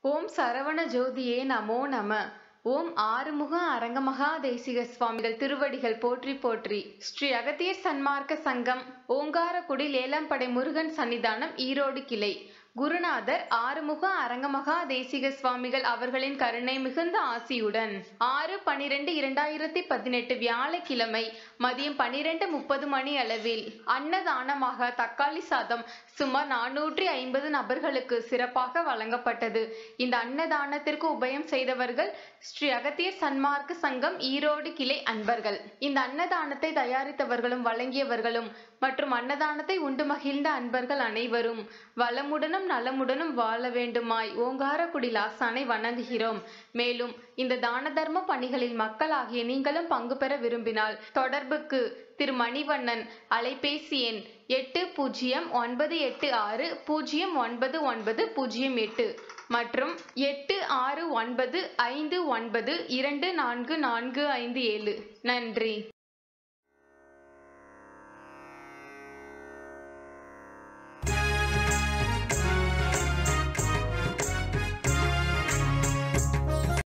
ஓம் சரவண ஜோதியே நமோ நம ஓம் ஆறுமுக அரங்கமகா தேசிக சுவாமிகள் திருவடிகள் போற்றி போற்றி ஸ்ரீ அகத்தியர் சன்மார்க்க சங்கம் ஓங்காரக்குடி லேலம்படை முருகன் சன்னிதானம் ஈரோடு கிளை குருநாதர் ஆறுமுக அரங்கமகா தேசிக சுவாமிகள் அவர்களின் கருணை மிகுந்த ஆசியுடன் ஆறு பனிரெண்டு இரண்டாயிரத்தி பதினெட்டு வியாழக்கிழமை மதியம் பனிரெண்டு முப்பது மணி அளவில் அன்னதானமாக தக்காளி சாதம் சுமார் நானூற்றி ஐம்பது நபர்களுக்கு சிறப்பாக வழங்கப்பட்டது இந்த அன்னதானத்திற்கு உபயம் செய்தவர்கள் ஸ்ரீ அகத்தியர் சன்மார்க்க சங்கம் ஈரோடு கிளை அன்பர்கள் இந்த அன்னதானத்தை தயாரித்தவர்களும் வழங்கியவர்களும் மற்றும் அன்னதானத்தை உண்டு மகிழ்ந்த அன்பர்கள் அனைவரும் வளமுடனும் நலமுடனும் வாழ வேண்டுமாய் ஓங்காரக்குடி லாசானை வணங்குகிறோம் மேலும் இந்த தான தர்ம பணிகளில் மக்களாகிய நீங்களும் பங்கு பெற விரும்பினால் தொடர்புக்கு திரு மணிவண்ணன் அலைபேசி எண் எட்டு பூஜ்ஜியம் ஒன்பது எட்டு ஆறு பூஜ்ஜியம் ஒன்பது ஒன்பது பூஜ்ஜியம் எட்டு மற்றும் எட்டு ஆறு ஒன்பது ஐந்து ஒன்பது இரண்டு நான்கு நான்கு ஐந்து ஏழு நன்றி